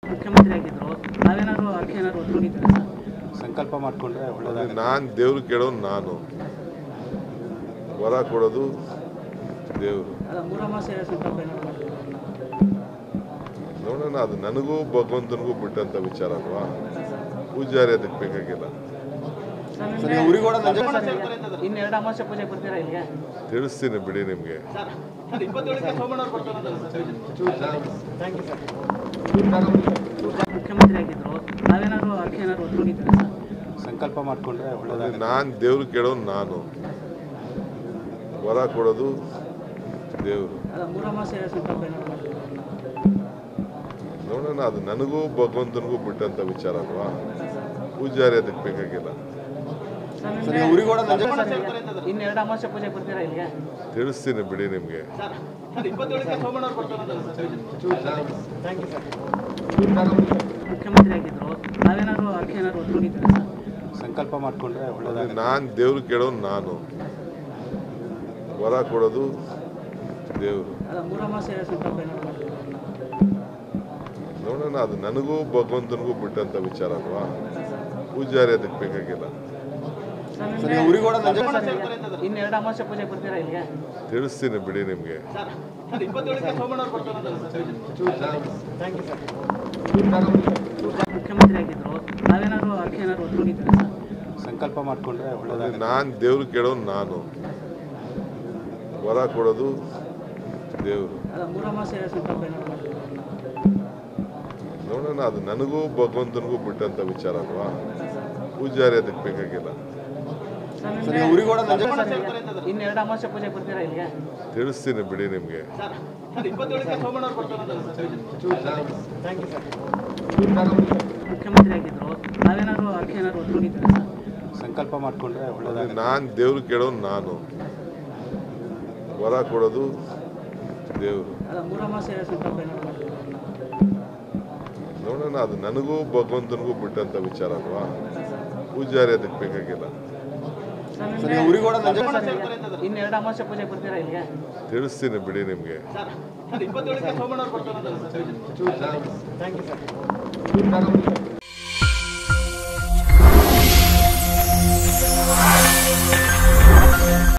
ಮುಖ್ಯಮಂತ್ರಿ ಆಗಿದ್ರು ನಾವೇನಾದ್ರು ಅದಕ್ಕೆ ಏನಾದ್ರು ಒತ್ತು ಕೊಟ್ಟಿದ್ದೀರಾ ಸರ್ ಸಂಕಲ್ಪ ಮಾಡಿಕೊಂಡ್ರೆ ಒಳ್ಳೆಯದಾಗ ನಾನು ದೇವ್ರು ಕೇಳೋನು ನಾನು ವರ ಕೊಡೋದು ದೇವರು ಅಲ್ಲ ಮೂರಮಾಸೆ ಸಂಕಲ್ಪ ಏನಾದ್ರು ಮಾಡಿದ್ದೀರಾ? ನೋಡೋಣ ಅದು ನನಗೂ ಭಗವಂತನಿಗೂ ಬಿಟ್ಟಂತ ವಿಚಾರ ಅಲ್ವಾ ಪೂಜಾರಿ ಅದಕ್ಕೆ ಬೇಕಾಗಿಲ್ಲ ಸರ್, ಸರ್, ನಿನ್ನೆ- ಊರಿಗೆ ಕೂಡ ನಂಜ- ಸರ್, ಸರ್, ಇನ್ನು ಎರಡು ಅಮಾವಾಸ್ಯೆ ಪೂಜೆ ಬರ್ತೀರಾ ಇಲ್ಲಿಗೆ ತಿಳಿಸ್ತೀನಿ ಬಿಡಿ ನಿಮಗೆ ಮುಖ್ಯಮಂತ್ರಿ ಆಗಿದ್ರು ನಾವೇನಾದ್ರು ಅದಕ್ಕೆ ಏನಾದ್ರು ಒತ್ತು ಕೊಟ್ಟಿದ್ದೀರಾ ಸರ್ ಸಂಕಲ್ಪ ಮಾಡಿಕೊಂಡ್ರೆ ಒಳ್ಳೆಯದಾಗ ನಾನು ದೇವ್ರು ಕೇಳೋನು ನಾನು ವರ ಕೊಡೋದು ದೇವರು ಅಲ್ಲ ಮೂರಮಾಸೆ ಸಂಕಲ್ಪ ಏನಾದ್ರು ಮಾಡಿದ್ದೀರಾ? ನೋಡೋಣ ಅದು ನನಗೂ ಭಗವಂತನಿಗೂ ಬಿಟ್ಟಂತ ವಿಚಾರ ಅಲ್ವಾ ಪೂಜಾರಿ ಅದಕ್ಕೆ ಬೇಕಾಗಿಲ್ಲ ಸರ್, ಸರ್, ನಿನ್ನೆ- ಊರಿಗೆ ಕೂಡ ನಂಜ- ಸರ್, ಸರ್, ಇನ್ನು ಎರಡು ಅಮಾವಾಸ್ಯೆ ಪೂಜೆ ಬರ್ತೀರಾ ಇಲ್ಲಿಗೆ ತಿಳಿಸ್ತೀನಿ ಬಿಡಿ ನಿಮಗೆ ಮುಖ್ಯಮಂತ್ರಿ ಆಗಿದ್ರು ನಾವೇನಾದ್ರು ಅದಕ್ಕೆ ಏನಾದ್ರು ಒತ್ತು ಕೊಟ್ಟಿದ್ದೀರಾ ಸರ್ ಸಂಕಲ್ಪ ಮಾಡಿಕೊಂಡ್ರೆ ಒಳ್ಳೆಯದಾಗ ನಾನು ದೇವ್ರು ಕೇಳೋನು ನಾನು ವರ ಕೊಡೋದು ದೇವರು ಅಲ್ಲ ಮೂರಮಾಸೆ ಸಂಕಲ್ಪ ಏನಾದ್ರು ಮಾಡಿದ್ದೀರಾ? ನೋಡೋಣ ಅದು ನನಗೂ ಭಗವಂತನಿಗೂ ಬಿಟ್ಟಂತ ವಿಚಾರ ಅಲ್ವಾ ಪೂಜಾರಿ ಅದಕ್ಕೆ ಬೇಕಾಗಿಲ್ಲ ಸರ್, ಸರ್, ನಿನ್ನೆ- ಊರಿಗೆ ಕೂಡ ನಂಜ- ಸರ್, ಸರ್, ಇನ್ನು ಎರಡು ಅಮಾವಾಸ್ಯೆ ಪೂಜೆ ಬರ್ತೀರಾ ಇಲ್ಲಿಗೆ ತಿಳಿಸ್ತೀನಿ ಬಿಡಿ ನಿಮಗೆ ಮುಖ್ಯಮಂತ್ರಿ ಆಗಿದ್ರು ನಾವೇನಾದ್ರು ಅದಕ್ಕೆ ಏನಾದ್ರು ಒತ್ತು ಕೊಟ್ಟಿದ್ದೀರಾ ಸರ್ ಸಂಕಲ್ಪ ಮಾಡಿಕೊಂಡ್ರೆ ಒಳ್ಳೆಯದಾಗ ನಾನು ದೇವ್ರು ಕೇಳೋನು ನಾನು ವರ ಕೊಡೋದು ದೇವರು ಅಲ್ಲ ಮೂರಮಾಸೆ ಸಂಕಲ್ಪ ಏನಾದ್ರು ಮಾಡಿದ್ದೀರಾ? ನೋಡೋಣ ಅದು ನನಗೂ ಭಗವಂತನಿಗೂ ಬಿಟ್ಟಂತ ವಿಚಾರ ಅಲ್ವಾ ಪೂಜಾರಿ ಅದಕ್ಕೆ ಬೇಕಾಗಿಲ್ಲ ಸರ್, ಸರ್, ನಿನ್ನೆ- ಊರಿಗೆ ಕೂಡ ನಂಜ- ಸರ್, ಸರ್, ಇನ್ನು ಎರಡು ಅಮಾವಾಸ್ಯೆ ಪೂಜೆ ಬರ್ತೀರಾ ಇಲ್ಲಿಗೆ ತಿಳಿಸ್ತೀನಿ ಬಿಡಿ ನಿಮಗೆ ಮುಖ್ಯಮಂತ್ರಿ ಆಗಿದ್ರು ನಾವೇನಾದ್ರು ಅದಕ್ಕೆ ಏನಾದ್ರು ಒತ್ತು ಕೊಟ್ಟಿದ್ದೀರಾ ಸರ್ ಸಂಕಲ್ಪ ಮಾಡಿಕೊಂಡ್ರೆ ಒಳ್ಳೆಯದಾಗ ನಾನು ದೇವ್ರು ಕೇಳೋನು ನಾನು ವರ ಕೊಡೋದು ದೇವರು ಅಲ್ಲ ಮೂರಮಾಸೆ ಸಂಕಲ್ಪ ಏನಾದ್ರು ಮಾಡಿದ್ದೀರಾ? ನೋಡೋಣ ಅದು ನನಗೂ ಭಗವಂತನಿಗೂ ಬಿಟ್ಟಂತ ವಿಚಾರ ಅಲ್ವಾ ಪೂಜಾರಿ ಅದಕ್ಕೆ ಬೇಕಾಗಿಲ್ಲ ಸರ್, ಸರ್, ನಿನ್ನೆ- ಊರಿಗೆ ಕೂಡ ನಂಜ- ಸರ್, ಸರ್, ಇನ್ನು ಎರಡು ಅಮಾವಾಸ್ಯೆ ಪೂಜೆ ಬರ್ತೀರಾ ಇಲ್ಲಿಗೆ ತಿಳಿಸ್ತೀನಿ ಬಿಡಿ ನಿಮಗೆ